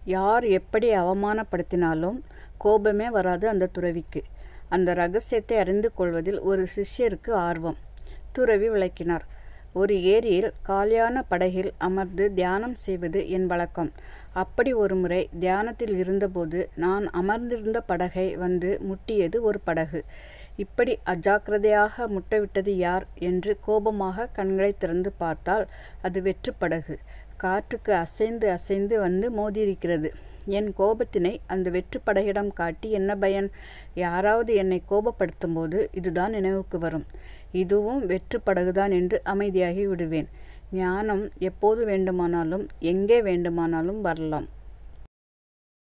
யார் எப்படி அவமானப்படுத்தினாலும் கோபமே வராது அந்த துறவிக்கு அந்த ரகசியத்தை அறிந்து கொள்வதில் ஒரு சிஷ்யருக்கு ஆர்வம் துறவி விளக்கினார் ஒரு ஏரியில் காலியான படகில் அமர்ந்து தியானம் செய்வது என் வழக்கம் அப்படி ஒரு முறை தியானத்தில் இருந்தபோது நான் அமர்ந்திருந்த படகை வந்து முட்டியது ஒரு படகு இப்படி அஜாக்கிரதையாக முட்டவிட்டது யார் என்று கோபமாக கண்களை திறந்து பார்த்தால் அது வெற்று படகு காற்றுக்கு அசைந்து அசைந்து வந்து மோதியிருக்கிறது என் கோபத்தினை அந்த வெற்று படகிடம் காட்டி என்ன பயன் யாராவது என்னை கோபப்படுத்தும் போது இதுதான் நினைவுக்கு வரும் இதுவும் வெற்று படகுதான் என்று அமைதியாகி விடுவேன் ஞானம் எப்போது வேண்டுமானாலும் எங்கே வேண்டுமானாலும் வரலாம்